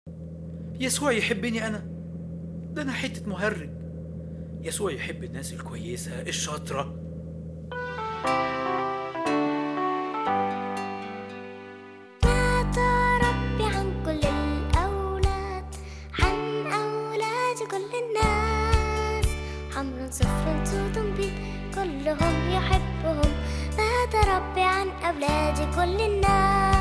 يسوع يحبني أنا ده أنا حتة مهرج يسوع يحب الناس الكويسة الشاطرة مات ربي عن كل الأولاد عن أولاد كل الناس حمر صفر سود بيض كلهم يحبهم مات ربي عن أولاد كل الناس